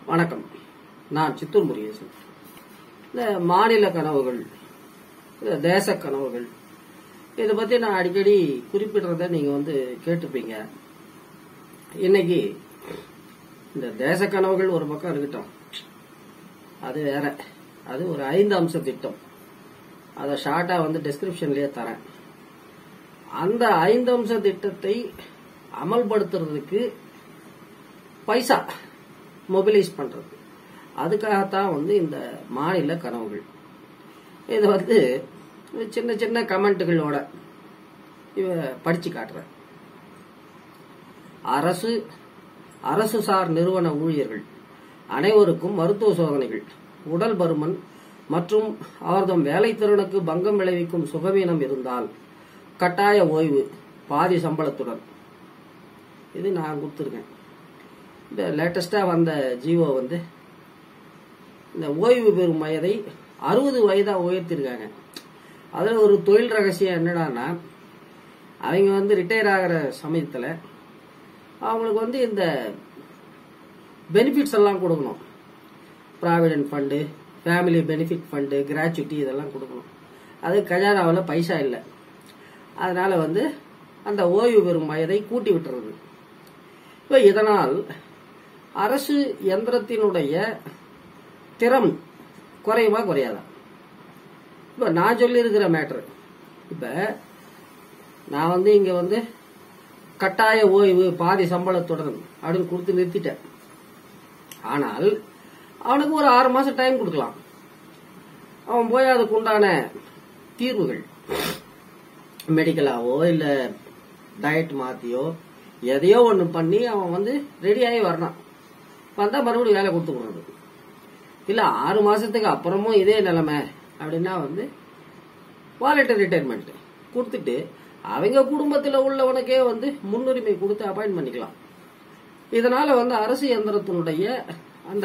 வணக்கம் நான் சித்தூர் முருகேசன் இந்த மாநில கனவுகள் இந்த தேச கனவுகள் இதை பத்தி நான் அடிக்கடி குறிப்பிடுறத நீங்க வந்து கேட்டிருப்பீங்க இன்னைக்கு இந்த தேச கனவுகள் ஒரு பக்கம் இருக்கட்டும் அது வேற அது ஒரு ஐந்து அம்ச திட்டம் அதை ஷார்ட்டா வந்து டிஸ்கிரிப்ஷன்லயே தரேன் அந்த ஐந்து அம்ச திட்டத்தை அமல்படுத்துறதுக்கு பைசா மொபிலைஸ் பண்றது அதுக்காகத்தான் வந்து இந்த மாநில கனவுகள் இது வந்து சின்ன சின்ன கமெண்ட்டுகளோட இவ படிச்சு காட்டுறேன் அரசு அரசு சார் நிறுவன ஊழியர்கள் அனைவருக்கும் மருத்துவ சோதனைகள் உடல் பருமன் மற்றும் அவர்தம் வேலைத்திறனுக்கு பங்கம் விளைவிக்கும் சுகவீனம் இருந்தால் கட்டாய ஓய்வு பாதி சம்பளத்துடன் இது நான் கொடுத்துருக்கேன் இந்த லேட்டஸ்டா வந்த ஜீவோ வந்து இந்த ஓய்வு பெறும் வயதை அறுபது வயதா உயர்த்திருக்காங்க அதுல ஒரு தொழில் ரகசியம் என்னடான்னா அவங்க வந்து ரிட்டையர் ஆகிற சமயத்துல அவங்களுக்கு வந்து இந்த பெனிஃபிட்ஸ் எல்லாம் கொடுக்கணும் provident fund family benefit fund gratuity இதெல்லாம் கொடுக்கணும் அது கஜானாவில் பைசா இல்லை அதனால வந்து அந்த ஓய்வு பெறும் வயதை கூட்டி விட்டுறது இப்போ இதனால் அரசு எந்திரத்தினுடைய திறம் குறையுமா குறையாதா இப்போ நான் சொல்லியிருக்கிற மேட்ரு இப்போ நான் வந்து இங்கே வந்து கட்டாய ஓய்வு பாதி சம்பளத்துடன் அப்படின்னு கொடுத்து நிறுத்திட்டேன் ஆனால் அவனுக்கு ஒரு ஆறு மாசம் டைம் கொடுக்கலாம் அவன் போய் அதுக்கு உண்டான தீர்வுகள் மெடிக்கலாவோ இல்ல டயட் மாத்தியோ எதையோ ஒன்று பண்ணி அவன் வந்து ரெடியாகி வரணும் வந்தா மறுபடியும் வேலை கொடுத்து கொடுறது இல்ல ஆறு மாசத்துக்கு அப்புறமும் இதே நிலைமை அப்படின்னா வந்து வாலண்டரி ரிட்டையர்மெண்ட் கொடுத்துட்டு அவங்க குடும்பத்தில் உள்ளவனுக்கே வந்து முன்னுரிமை கொடுத்து அப்பாயின்ட் பண்ணிக்கலாம் இதனால வந்து அரசு இயந்திரத்தினுடைய அந்த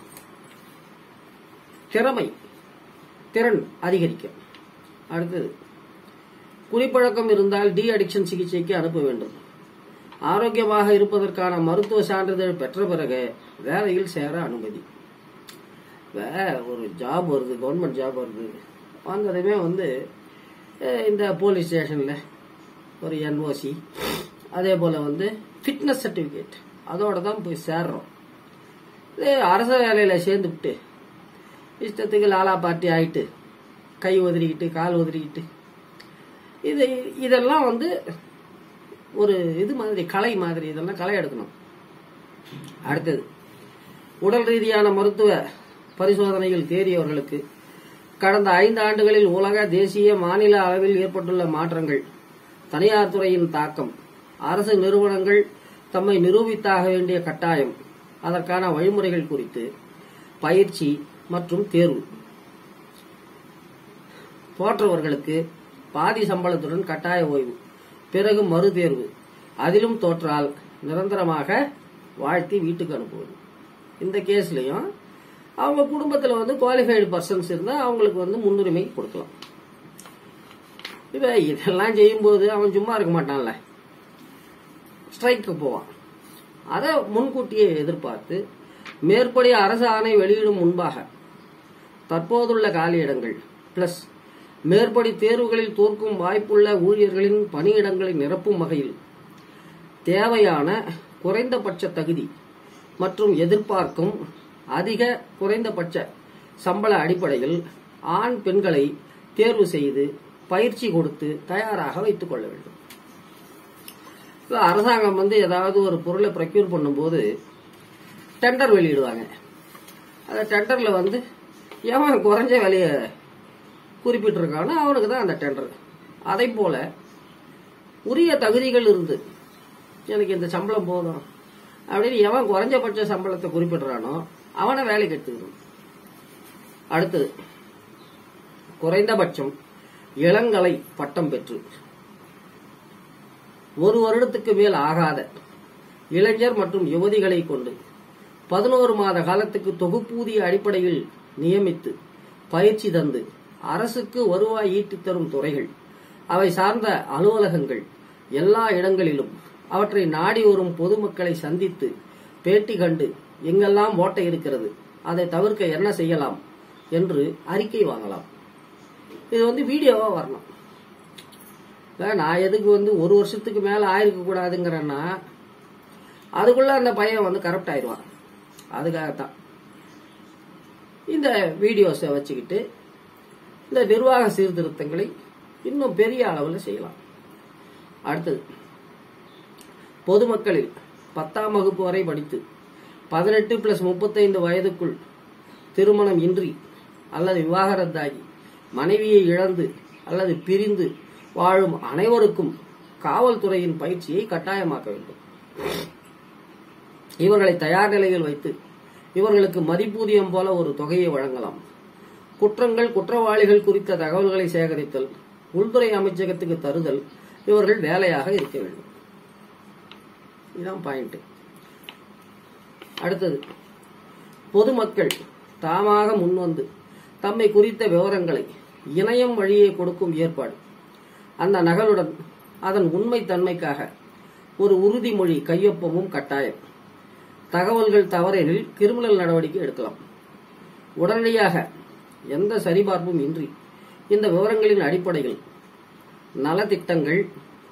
திறமை திறன் அதிகரிக்கும் அடுத்தது குடிப்பழக்கம் இருந்தால் டி அடிக்ஷன் சிகிச்சைக்கு அனுப்ப வேண்டும் ஆரோக்கியமாக இருப்பதற்கான மருத்துவ சான்றிதழ் பெற்ற பிறகு வேலையில் சேர அனுமதி ஒரு ஜாப் வருது கவர்மெண்ட் ஜாப் வருது வந்ததுமே வந்து இந்த போலீஸ் ஸ்டேஷன்ல ஒரு என்ஓசி அதே போல வந்து ஃபிட்னஸ் சர்டிபிகேட் அதோட தான் போய் சேர்றோம் இது அரச வேலையில சேர்ந்துவிட்டு இஷ்டத்துக்கு லாலா பார்ட்டி ஆயிட்டு கை உதறிக்கிட்டு கால் உதறிக்கிட்டு இது இதெல்லாம் வந்து ஒரு இது மாதிரி கலை மாதிரி இதெல்லாம் களை எடுக்கணும் அடுத்தது உடல் ரீதியான மருத்துவ பரிசோதனையில் தேறியவர்களுக்கு கடந்த ஐந்து ஆண்டுகளில் உலக தேசிய மாநில அளவில் ஏற்பட்டுள்ள மாற்றங்கள் தனியார் துறையின் தாக்கம் அரசு நிறுவனங்கள் தம்மை நிரூபித்தாக வேண்டிய கட்டாயம் அதற்கான வழிமுறைகள் குறித்து பயிற்சி மற்றும் தேர்வு தோற்றவர்களுக்கு பாதி சம்பளத்துடன் கட்டாய ஓய்வு பிறகு மறு தேர்வு அதிலும் தோற்றால் நிரந்தரமாக வாழ்த்தி வீட்டுக்கு அனுப்புவது இந்த கேஸ்லயும் அவங்க குடும்பத்தில் வந்து குவாலிஃபைடு பர்சன்ஸ் இருந்தால் அவங்களுக்கு வந்து முன்னுரிமை கொடுக்கலாம் இப்போ இதெல்லாம் செய்யும்போது அவன் சும்மா இருக்க மாட்டான்ல ஸ்ட்ரைக்கு போவான் அதை முன்கூட்டியே எதிர்பார்த்து மேற்படி அரசு ஆணை வெளியிடும் முன்பாக தற்போதுள்ள காலியிடங்கள் பிளஸ் மேற்படி தேர்வுகளில் தோற்கும் வாய்ப்புள்ள ஊழியர்களின் பணியிடங்களை நிரப்பும் வகையில் தேவையான குறைந்தபட்ச தகுதி மற்றும் எதிர்பார்க்கும் அதிக குறைந்தபட்ச சம்பள அடிப்படையில் ஆண் பெண்களை தேர்வு செய்து பயிற்சி கொடுத்து தயாராக வைத்துக் கொள்ள வேண்டும் அரசாங்கம் வந்து ஏதாவது ஒரு பொருளை ப்ரொக்யூர் பண்ணும்போது டெண்டர் வெளியிடுவாங்க அந்த டெண்டர்ல வந்து எவன் குறைஞ்ச விலைய குறிப்பிட்டிருக்கானோ அவனுக்கு தான் அந்த டெண்டர் அதை போல உரிய தகுதிகள் இருந்து எனக்கு இந்த சம்பளம் போதும் அப்படின்னு எவன் குறைஞ்சபட்ச சம்பளத்தை குறிப்பிடுறானோ அவனை வேலைக்கு எடுத்துக்கணும் அடுத்தது குறைந்தபட்சம் இளங்கலை பட்டம் பெற்று ஒரு வருடத்துக்கு மேல் ஆகாத இளைஞர் மற்றும் யுவதிகளை கொண்டு பதினோரு மாத காலத்துக்கு தொகுப்பூதிய அடிப்படையில் நியமித்து பயிற்சி தந்து அரசுக்கு வருவாய் ஈட்டித் தரும் துறைகள் அவை சார்ந்த அலுவலகங்கள் எல்லா இடங்களிலும் அவற்றை நாடி வரும் பொதுமக்களை சந்தித்து பேட்டி கண்டு எங்கெல்லாம் ஓட்டை இருக்கிறது அதை தவிர்க்க என்ன செய்யலாம் என்று அறிக்கை வாங்கலாம் இது வந்து வீடியோவா வரணும் இப்ப நான் எதுக்கு வந்து ஒரு வருஷத்துக்கு மேல ஆயிருக்க கூடாதுங்கிறேன்னா அதுக்குள்ள அந்த பையன் வந்து கரெக்ட் ஆயிடுவான் அதுக்காகத்தான் இந்த வீடியோஸை வச்சுக்கிட்டு இந்த நிர்வாக சீர்திருத்தங்களை இன்னும் பெரிய அளவில் செய்யலாம் அடுத்தது பொதுமக்களில் பத்தாம் வகுப்பு வரை படித்து பதினெட்டு பிளஸ் முப்பத்தைந்து வயதுக்குள் திருமணம் இன்றி அல்லது விவாகரத்தாகி மனைவியை இழந்து அல்லது பிரிந்து வாழும் அனைவருக்கும் காவல்துறையின் பயிற்சியை கட்டாயமாக்க வேண்டும் இவர்களை தயார் நிலையில் வைத்து இவர்களுக்கு மதிப்பூதியம் போல ஒரு தொகையை வழங்கலாம் குற்றங்கள் குற்றவாளிகள் குறித்த தகவல்களை சேகரித்தல் உள்துறை அமைச்சகத்துக்கு தருதல் இவர்கள் வேலையாக இருக்க வேண்டும் இதுதான் பாயிண்ட் அடுத்தது பொதுமக்கள் தாமாக முன்வந்து தம்மை குறித்த விவரங்களை இணையம் வழியே கொடுக்கும் ஏற்பாடு அந்த நகலுடன் அதன் உண்மை தன்மைக்காக ஒரு உறுதிமொழி கையொப்பமும் கட்டாயம் தகவல்கள் தவறெனில் கிரிமினல் நடவடிக்கை எடுக்கலாம் உடனடியாக எந்த சரிபார்ப்பும் இன்றி இந்த விவரங்களின் அடிப்படையில் நலத்திட்டங்கள்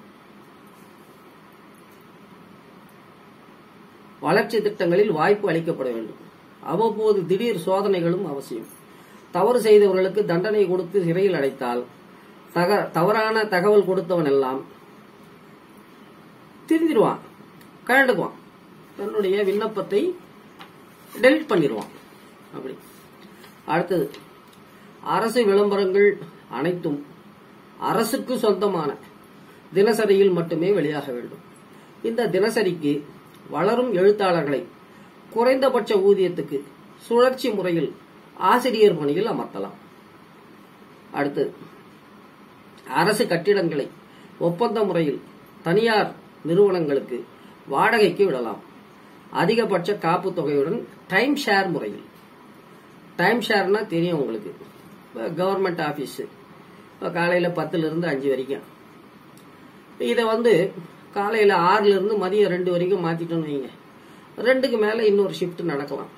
வளர்ச்சி திட்டங்களில் வாய்ப்பு அளிக்கப்பட வேண்டும் அவ்வப்போது திடீர் சோதனைகளும் அவசியம் தவறு செய்தவர்களுக்கு தண்டனை கொடுத்து சிறையில் அடைத்தால் தக தவறான தகவல் கொடுத்தவன் எல்லாம் திருந்திடுவான் கழண்டுக்குவான் தன்னுடைய விண்ணப்பத்தை டெலிட் பண்ணிடுவான் அப்படி அடுத்தது அரசு விளம்பரங்கள் அனைத்தும் அரசுக்கு சொந்தமான தினசரியில் மட்டுமே வெளியாக வேண்டும் இந்த தினசரிக்கு வளரும் எழுத்தாளர்களை குறைந்தபட்ச ஊதியத்துக்கு சுழற்சி முறையில் ஆசிரியர் பணியில் அமர்த்தலாம் அடுத்தது அரசு கட்டிடங்களை ஒப்பந்த முறையில் தனியார் நிறுவனங்களுக்கு வாடகைக்கு விடலாம் அதிகபட்ச காப்பு தொகையுடன் டைம் ஷேர் முறையில் டைம் ஷேர்னா தெரியும் உங்களுக்கு கவர்மெண்ட் ஆஃபீஸு இப்போ காலையில் பத்துலேருந்து அஞ்சு வரைக்கும் இதை வந்து காலையில் ஆறுலேருந்து மதியம் ரெண்டு வரைக்கும் மாற்றிட்டோன்னு வைங்க ரெண்டுக்கு மேலே இன்னொரு ஷிஃப்ட் நடக்கலாம்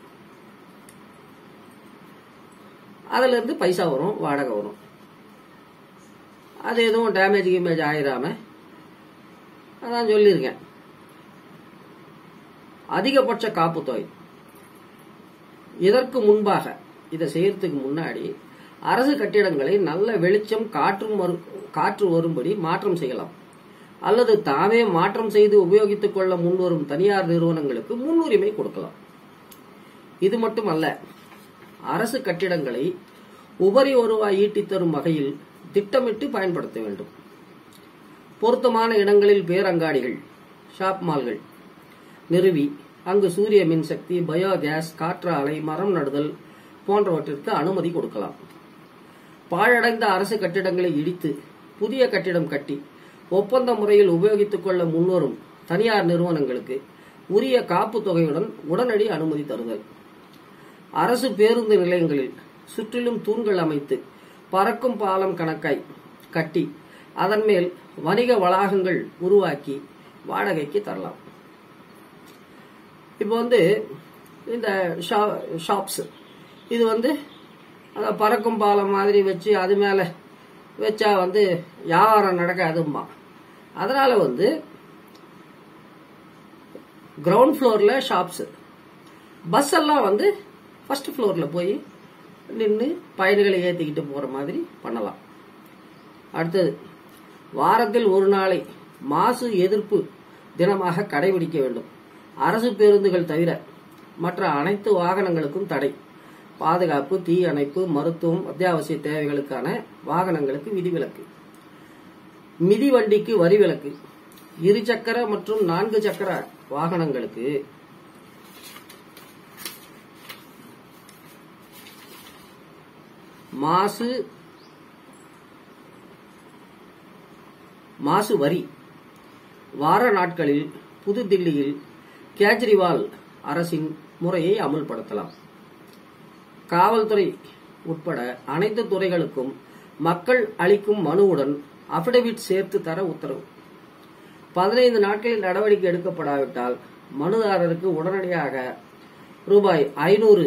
அதுலேருந்து பைசா வரும் வாடகை வரும் அது எதுவும் டேமேஜ் கிமேஜ் ஆயிராம அதான் சொல்லியிருக்கேன் அதிகபட்ச காப்பு தொகை இதற்கு முன்பாக இதை செய்யறதுக்கு முன்னாடி அரசு கட்டிடங்களை நல்ல வெளிச்சம் காற்றும் வரு- காற்று வரும்படி மாற்றம் செய்யலாம் அல்லது தாமே மாற்றம் செய்து உபயோகித்துக் கொள்ள முன்வரும் தனியார் நிறுவனங்களுக்கு முன்னுரிமை கொடுக்கலாம் இது மட்டுமல்ல அரசு கட்டிடங்களை உபரி வருவாய் ஈட்டித் தரும் வகையில் திட்டமிட்டு பயன்படுத்த வேண்டும் பொருத்தமான இடங்களில் பேரங்காடிகள் ஷாப் மால்கள் நிறுவி அங்கு சூரிய மின்சக்தி பயோகேஸ் காற்றாலை மரம் நடுதல் போன்றவற்றிற்கு அனுமதி கொடுக்கலாம் பாழடைந்த அரசு கட்டிடங்களை இடித்து புதிய கட்டிடம் கட்டி ஒப்பந்த முறையில் உபயோகித்துக் கொள்ள முன்வரும் தனியார் நிறுவனங்களுக்கு உரிய காப்பு தொகையுடன் உடனடி அனுமதி தருதல் அரசு பேருந்து நிலையங்களில் சுற்றிலும் தூண்கள் அமைத்து பறக்கும் பாலம் கணக்காய் கட்டி அதன் மேல் வணிக வளாகங்கள் உருவாக்கி வாடகைக்கு தரலாம் இப்போ வந்து இந்த ஷாப்ஸ் இது வந்து அந்த பறக்கும் பாலம் மாதிரி வச்சு அது மேலே வச்சா வந்து வியாபாரம் நடக்காதும்மா அதனால வந்து கிரவுண்ட் ஃப்ளோரில் ஷாப்ஸ் பஸ் எல்லாம் வந்து ஃபர்ஸ்ட் ஃப்ளோரில் போய் நின்று பயணிகளை ஏற்றிக்கிட்டு போகிற மாதிரி பண்ணலாம் அடுத்தது வாரத்தில் ஒரு நாளை மாசு எதிர்ப்பு தினமாக கடைபிடிக்க வேண்டும் அரசு பேருந்துகள் தவிர மற்ற அனைத்து வாகனங்களுக்கும் தடை பாதுகாப்பு தீ அணைப்பு மருத்துவம் அத்தியாவசிய தேவைகளுக்கான வாகனங்களுக்கு விதிவிலக்கு மிதிவண்டிக்கு வரி விலக்கு இரு சக்கர மற்றும் நான்கு சக்கர வாகனங்களுக்கு மாசு மாசு வரி வார நாட்களில் புதுதில்லியில் கேஜ்ரிவால் அரசின் முறையை அமுல்படுத்தலாம் காவல்துறை உட்பட அனைத்து துறைகளுக்கும் மக்கள் அளிக்கும் மனுவுடன் அபிடவிட் சேர்த்து தர உத்தரவு பதினைந்து நாட்களில் நடவடிக்கை எடுக்கப்படாவிட்டால் மனுதாரருக்கு உடனடியாக ரூபாய் ஐநூறு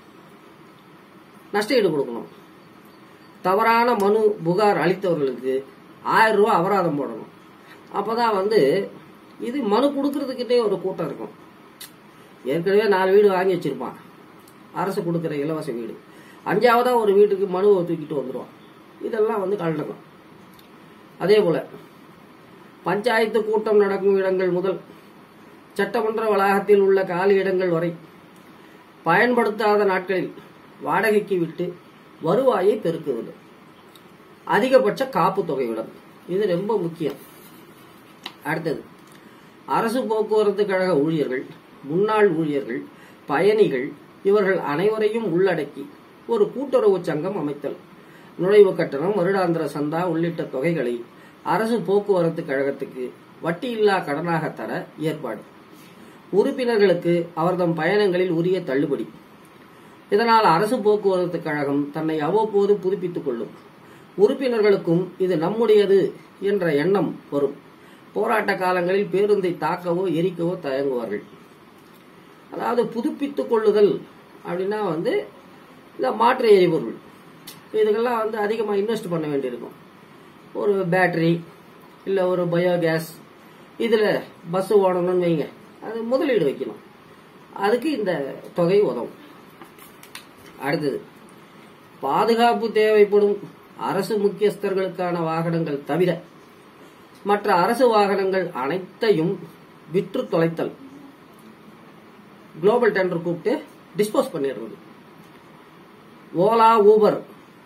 நஷ்டஈடு கொடுக்கணும் தவறான மனு புகார் அளித்தவர்களுக்கு ஆயிரம் ரூபாய் அபராதம் போடணும் அப்பதான் வந்து இது மனு கொடுக்கறதுக்கிட்டே ஒரு கூட்டம் இருக்கும் ஏற்கனவே நாலு வீடு வாங்கி வச்சிருப்பான் அரசு கொடுக்குற இலவச வீடு அஞ்சாவதா ஒரு வீட்டுக்கு மனுவை தூக்கிட்டு வந்துடுவான் இதெல்லாம் வந்து கலந்துக்கும் அதே போல பஞ்சாயத்து கூட்டம் நடக்கும் இடங்கள் முதல் சட்டமன்ற வளாகத்தில் உள்ள காலி இடங்கள் வரை பயன்படுத்தாத நாட்களில் வாடகைக்கு விட்டு வருவாயை பெருக்குவது அதிகபட்ச காப்பு தொகையுடன் இது ரொம்ப முக்கியம் அடுத்தது அரசு போக்குவரத்து கழக ஊழியர்கள் முன்னாள் ஊழியர்கள் பயணிகள் இவர்கள் அனைவரையும் உள்ளடக்கி ஒரு கூட்டுறவு சங்கம் அமைத்தல் நுழைவு கட்டணம் வருடாந்திர சந்தா உள்ளிட்ட தொகைகளை அரசு போக்குவரத்து கழகத்துக்கு வட்டியில்லா கடனாக தர ஏற்பாடு உறுப்பினர்களுக்கு அவர்தம் பயணங்களில் உரிய தள்ளுபடி இதனால் அரசு போக்குவரத்து கழகம் தன்னை அவ்வப்போது புதுப்பித்துக் கொள்ளும் உறுப்பினர்களுக்கும் இது நம்முடையது என்ற எண்ணம் வரும் போராட்ட காலங்களில் பேருந்தை தாக்கவோ எரிக்கவோ தயங்குவார்கள் அதாவது புதுப்பித்துக் கொள்ளுதல் அப்படின்னா வந்து இந்த மாற்று எரிபொருள் இதுக்கெல்லாம் வந்து அதிகமாக இன்வெஸ்ட் பண்ண வேண்டியிருக்கும் ஒரு பேட்டரி இல்லை ஒரு பயோகேஸ் இதில் பஸ் ஓடணும்னு வைங்க அது முதலீடு வைக்கணும் அதுக்கு இந்த தொகை உதவும் அடுத்தது பாதுகாப்பு தேவைப்படும் அரசு முக்கியஸ்தர்களுக்கான வாகனங்கள் தவிர மற்ற அரசு வாகனங்கள் அனைத்தையும் விற்று தொலைத்தல் குளோபல் டெண்டர் கூப்பிட்டு டிஸ்போஸ் பண்ணிடுறது ஓலா ஊபர்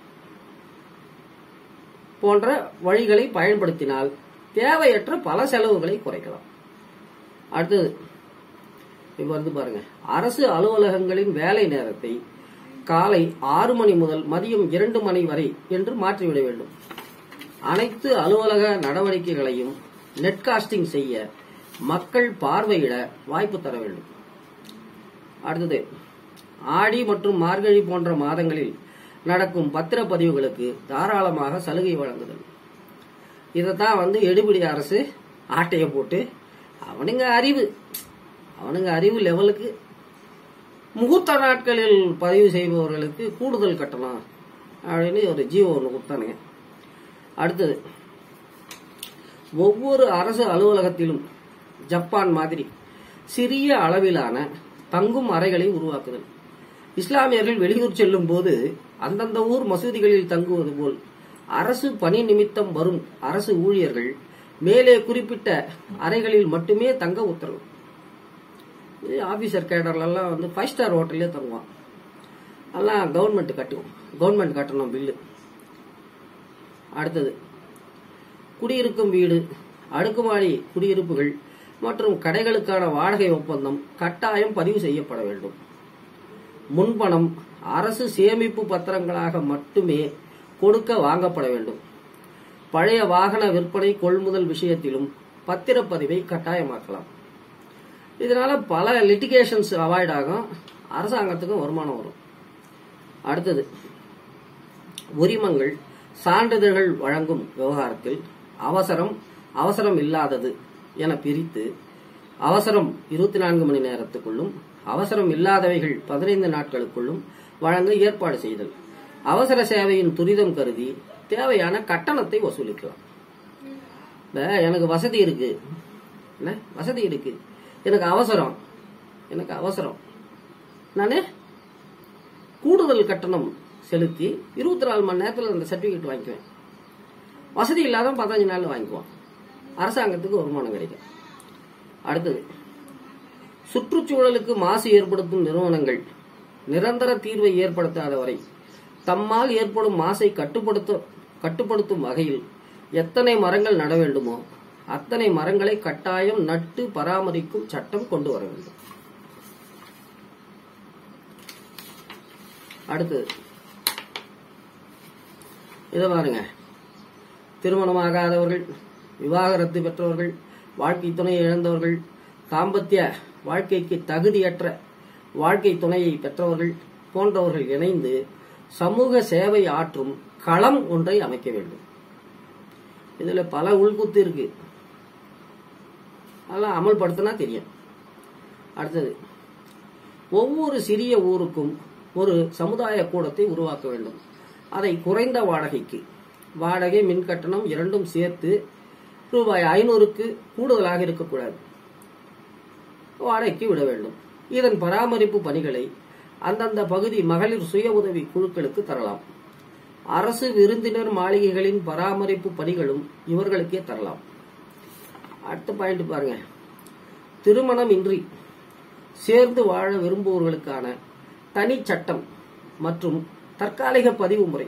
போன்ற வழிகளை பயன்படுத்தினால் தேவையற்ற பல செலவுகளை குறைக்கலாம் அடுத்தது இப்ப வந்து பாருங்க அரசு அலுவலகங்களின் வேலை நேரத்தை காலை ஆறு மணி முதல் மதியம் இரண்டு மணி வரை என்று மாற்றிவிட வேண்டும் அனைத்து அலுவலக நடவடிக்கைகளையும் நெட்காஸ்டிங் செய்ய மக்கள் பார்வையிட வாய்ப்பு தர வேண்டும் அடுத்தது ஆடி மற்றும் மார்கழி போன்ற மாதங்களில் நடக்கும் பத்திரப்பதிவுகளுக்கு தாராளமாக சலுகை வழங்குதல் இதைத்தான் வந்து எடுபிடி அரசு ஆட்டைய போட்டு அவனுங்க அறிவு அவனுங்க அறிவு லெவலுக்கு முகூர்த்த நாட்களில் பதிவு செய்பவர்களுக்கு கூடுதல் கட்டணம் அப்படின்னு ஒரு ஜியோ ஒன்று கொடுத்தானுங்க அடுத்தது ஒவ்வொரு அரசு அலுவலகத்திலும் ஜப்பான் மாதிரி சிறிய அளவிலான தங்கும் அறைகளை உருவாக்குதல் இஸ்லாமியர்கள் வெளியூர் செல்லும் போது அந்தந்த ஊர் மசூதிகளில் தங்குவது போல் அரசு பணி நிமித்தம் வரும் அரசு ஊழியர்கள் மேலே குறிப்பிட்ட அறைகளில் மட்டுமே தங்க உத்தரவு இது ஆபீசர் கேடர்லாம் வந்து ஃபைவ் ஸ்டார் ஹோட்டல்லே தங்குவான் அதெல்லாம் கவர்மெண்ட் கட்டும் கவர்மெண்ட் கட்டணும் பில்லு அடுத்தது குடியிருக்கும் வீடு அடுக்குமாடி குடியிருப்புகள் மற்றும் கடைகளுக்கான வாடகை ஒப்பந்தம் கட்டாயம் பதிவு செய்யப்பட வேண்டும் முன்பணம் அரசு சேமிப்பு பத்திரங்களாக மட்டுமே கொடுக்க வாங்கப்பட வேண்டும் பழைய வாகன விற்பனை கொள்முதல் விஷயத்திலும் பத்திரப்பதிவை கட்டாயமாக்கலாம் இதனால பல லிட்டிகேஷன்ஸ் அவாய்ட் ஆகும் அரசாங்கத்துக்கும் வருமானம் வரும் அடுத்தது உரிமங்கள் சான்றிதழ்கள் வழங்கும் விவகாரத்தில் அவசரம் அவசரம் இல்லாதது என பிரித்து அவசரம் இருபத்தி நான்கு மணி நேரத்துக்குள்ளும் அவசரம் இல்லாதவைகள் பதினைந்து நாட்களுக்குள்ளும் வழங்க ஏற்பாடு செய்தல் அவசர சேவையின் துரிதம் கருதி தேவையான கட்டணத்தை வசூலிக்கலாம் இந்த எனக்கு வசதி இருக்கு என்ன வசதி இருக்கு எனக்கு அவசரம் எனக்கு அவசரம் நானு கூடுதல் கட்டணம் செலுத்தி இருபத்தி நாலு மணி நேரத்தில் அந்த சர்டிபிகேட் வாங்கிக்குவேன் வசதி இல்லாத பதினஞ்சு நாள் வாங்கிக்குவான் அரசாங்கத்துக்கு வருமானம் கிடைக்கும் அடுத்தது சுற்றுச்சூழலுக்கு மாசு ஏற்படுத்தும் நிறுவனங்கள் நிரந்தர தீர்வை ஏற்படுத்தாத வரை தம்மால் ஏற்படும் மாசை கட்டுப்படுத்த கட்டுப்படுத்தும் வகையில் எத்தனை மரங்கள் நட வேண்டுமோ அத்தனை மரங்களை கட்டாயம் நட்டு பராமரிக்கும் சட்டம் கொண்டு வர வேண்டும் அடுத்தது இதை பாருங்க திருமணமாகாதவர்கள் விவாகரத்து பெற்றவர்கள் வாழ்க்கை துணையை இழந்தவர்கள் தாம்பத்திய வாழ்க்கைக்கு தகுதியற்ற வாழ்க்கை துணையை பெற்றவர்கள் போன்றவர்கள் இணைந்து சமூக சேவை ஆற்றும் களம் ஒன்றை அமைக்க வேண்டும் இதுல பல உள்குத்து இருக்கு அதெல்லாம் அமல்படுத்தினா தெரியும் அடுத்தது ஒவ்வொரு சிறிய ஊருக்கும் ஒரு சமுதாய கூடத்தை உருவாக்க வேண்டும் அதை குறைந்த வாடகைக்கு வாடகை மின் கட்டணம் இரண்டும் சேர்த்து ரூபாய் ஐநூறுக்கு கூடுதலாக இருக்கக்கூடாது வாடகைக்கு விட வேண்டும் இதன் பராமரிப்பு பணிகளை அந்தந்த பகுதி மகளிர் சுய உதவி குழுக்களுக்கு தரலாம் அரசு விருந்தினர் மாளிகைகளின் பராமரிப்பு பணிகளும் இவர்களுக்கே தரலாம் அடுத்த பாயிண்ட் பாருங்க திருமணம் இன்றி சேர்ந்து வாழ விரும்புவோர்களுக்கான தனி சட்டம் மற்றும் தற்காலிக பதிவு முறை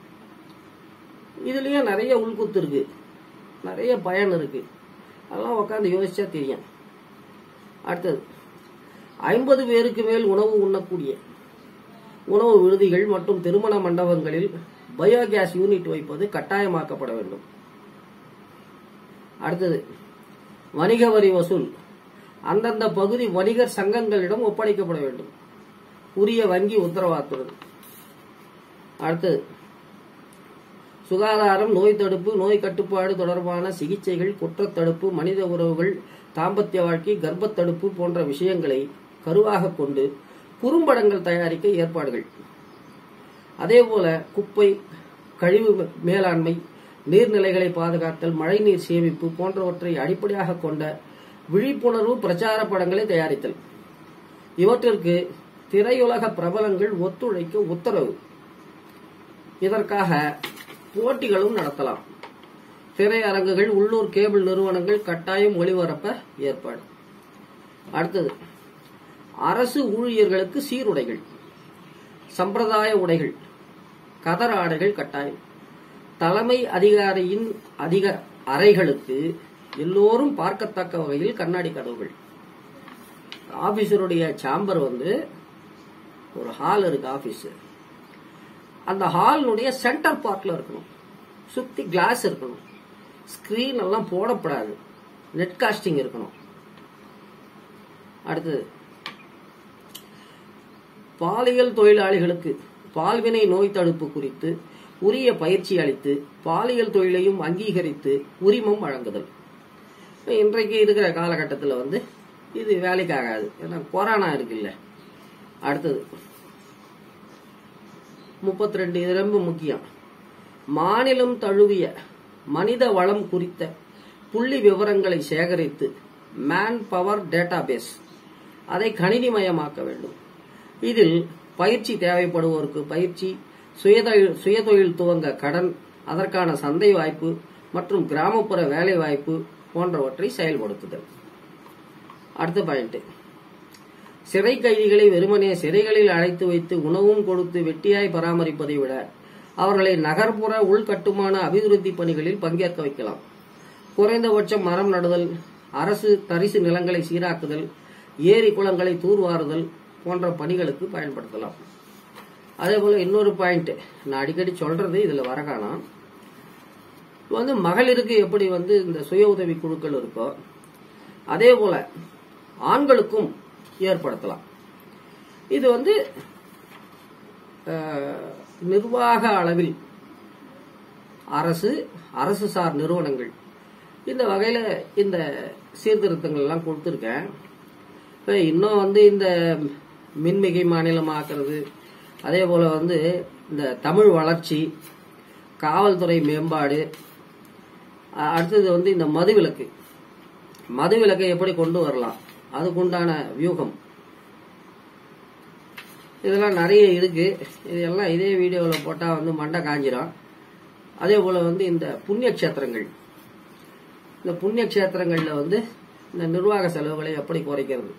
இதுலயே நிறைய உள்குத்து இருக்கு நிறைய பயன் இருக்கு அதெல்லாம் உட்காந்து யோசிச்சா தெரியும் அடுத்தது ஐம்பது பேருக்கு மேல் உணவு உண்ணக்கூடிய உணவு விடுதிகள் மற்றும் திருமண மண்டபங்களில் பயோகேஸ் யூனிட் வைப்பது கட்டாயமாக்கப்பட வேண்டும் அடுத்தது வணிக வரி வசூல் அந்தந்த பகுதி வணிகர் சங்கங்களிடம் ஒப்படைக்கப்பட வேண்டும் உரிய வங்கி உத்தரவாதத்துடன் அடுத்தது சுகாதாரம் நோய் தடுப்பு நோய் கட்டுப்பாடு தொடர்பான சிகிச்சைகள் குற்றத்தடுப்பு மனித உறவுகள் தாம்பத்திய வாழ்க்கை கர்ப்பத்தடுப்பு போன்ற விஷயங்களை கருவாக கொண்டு குறும்படங்கள் தயாரிக்க ஏற்பாடுகள் அதேபோல குப்பை கழிவு மேலாண்மை நீர்நிலைகளை பாதுகாத்தல் மழைநீர் சேமிப்பு போன்றவற்றை அடிப்படையாக கொண்ட விழிப்புணர்வு பிரச்சார படங்களை தயாரித்தல் இவற்றிற்கு திரையுலக பிரபலங்கள் ஒத்துழைக்க உத்தரவு இதற்காக போட்டிகளும் நடத்தலாம் திரையரங்குகள் உள்ளூர் கேபிள் நிறுவனங்கள் கட்டாயம் ஒளிபரப்ப ஏற்பாடு அடுத்தது அரசு ஊழியர்களுக்கு சீருடைகள் சம்பிரதாய உடைகள் கதர் ஆடைகள் கட்டாயம் தலைமை அதிகாரியின் அதிக அறைகளுக்கு எல்லோரும் பார்க்கத்தக்க வகையில் கண்ணாடி கதவுகள் ஆபீசருடைய சாம்பர் வந்து ஒரு ஹால் இருக்கு ஆபீஸ் அந்த ஹாலினுடைய சென்டர் பார்ட்ல இருக்கணும் சுத்தி கிளாஸ் இருக்கணும் ஸ்கிரீன் எல்லாம் போடப்படாது நெட் காஸ்டிங் இருக்கணும் அடுத்தது பாலியல் தொழிலாளிகளுக்கு பால்வினை நோய் தடுப்பு குறித்து உரிய பயிற்சி அளித்து பாலியல் தொழிலையும் அங்கீகரித்து உரிமம் வழங்குதல் இன்றைக்கு இருக்கிற காலகட்டத்தில் வந்து இது வேலைக்கு ஆகாது ஏன்னா கொரோனா இருக்குல்ல அடுத்தது முப்பத்தி ரெண்டு இது ரொம்ப முக்கியம் மாநிலம் தழுவிய மனித வளம் குறித்த புள்ளி விவரங்களை சேகரித்து மேன் பவர் டேட்டாபேஸ் அதை கணினிமயமாக்க வேண்டும் இதில் பயிற்சி தேவைப்படுவோருக்கு பயிற்சி சுயதொழில் சுயதொழில் துவங்க கடன் அதற்கான சந்தை வாய்ப்பு மற்றும் கிராமப்புற வேலை வாய்ப்பு போன்றவற்றை செயல்படுத்துதல் அடுத்த பாயிண்ட் சிறை கைதிகளை வெறுமனே சிறைகளில் அழைத்து வைத்து உணவும் கொடுத்து வெட்டியாய் பராமரிப்பதை விட அவர்களை நகர்ப்புற உள்கட்டுமான அபிவிருத்தி பணிகளில் பங்கேற்க வைக்கலாம் குறைந்தபட்சம் மரம் நடுதல் அரசு தரிசு நிலங்களை சீராக்குதல் ஏரி குளங்களை தூர்வாறுதல் போன்ற பணிகளுக்கு பயன்படுத்தலாம் அதே போல இன்னொரு பாயிண்ட் நான் அடிக்கடி சொல்றது இதுல வர காணோம் வந்து மகளிருக்கு எப்படி வந்து இந்த சுய உதவி குழுக்கள் இருக்கோ அதே போல ஆண்களுக்கும் ஏற்படுத்தலாம் இது வந்து அஹ், நிர்வாக அளவில் அரசு அரசு சார் நிறுவனங்கள் இந்த வகையில இந்த சீர்திருத்தங்கள் எல்லாம் கொடுத்துருக்கேன் இப்ப இன்னும் வந்து இந்த மின்மிகை மாநிலமாக்குறது அதே போல வந்து இந்த தமிழ் வளர்ச்சி காவல்துறை மேம்பாடு அ- அடுத்தது வந்து இந்த மதுவிலக்கு மதுவிலக்கை எப்படி கொண்டு வரலாம் அதுக்குண்டான வியூகம் இதெல்லாம் நிறைய இருக்கு இதெல்லாம் இதே வீடியோவில் போட்டால் வந்து மண்டை காஞ்சிரும் அதே போல வந்து இந்த புண்ணிய கஷேத்திரங்கள் இந்த புண்ணிய கஷேத்திரங்கள்ல வந்து இந்த நிர்வாக செலவுகளை எப்படி குறைக்கிறது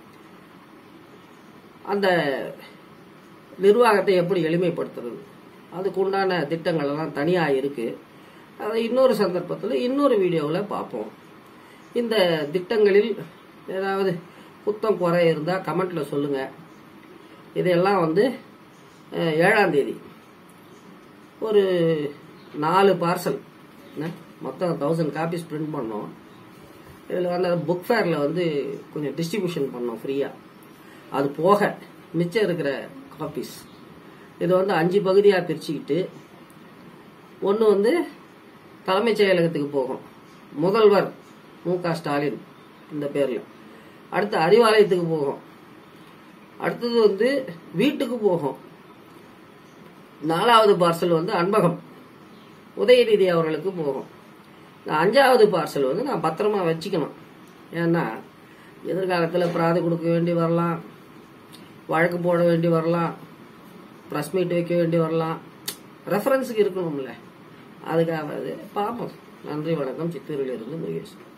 அந்த நிர்வாகத்தை எப்படி எளிமைப்படுத்துறது அதுக்கு உண்டான திட்டங்கள் எல்லாம் தனியா இருக்கு அதை இன்னொரு சந்தர்ப்பத்தில் இன்னொரு வீடியோவில் பார்ப்போம் இந்த திட்டங்களில் ஏதாவது குத்தம் குறை இருந்தால் கமெண்ட்ல சொல்லுங்க இதெல்லாம் வந்து அஹ், ஏழாம் தேதி ஒரு நாலு பார்சல் மொத்தம் தௌசண்ட் காப்பீஸ் பிரிண்ட் பண்ணோம் இதில் வந்து புக் ஃபேரில் வந்து கொஞ்சம் டிஸ்ட்ரிபியூஷன் பண்ணோம் ஃப்ரீயாக அது போக மிச்சம் இருக்கிற காப்பீஸ் இது வந்து அஞ்சு பகுதியாக பிரிச்சுக்கிட்டு ஒன்று வந்து தலைமைச் செயலகத்துக்கு போகும் முதல்வர் மு க ஸ்டாலின் இந்த பேரில் அடுத்து அறிவாலயத்துக்கு போகும் அடுத்தது வந்து வீட்டுக்கு போகும் நாலாவது பார்சல் வந்து அன்பகம் உதயநிதி அவர்களுக்கு போகும் இந்த அஞ்சாவது பார்சல் வந்து நான் பத்திரமா வச்சுக்கணும் ஏன்னா எதிர்காலத்தில் பிராது கொடுக்க வேண்டி வரலாம் வழக்கு போட வேண்டி வரலாம் ப்ரெஸ் மீட் வைக்க வேண்டி வரலாம் ரெஃபரன்ஸுக்கு இருக்கணும்ல அதுக்காக அது பார்ப்போம் நன்றி வணக்கம் சித்தூரிலிருந்து முருகேசன்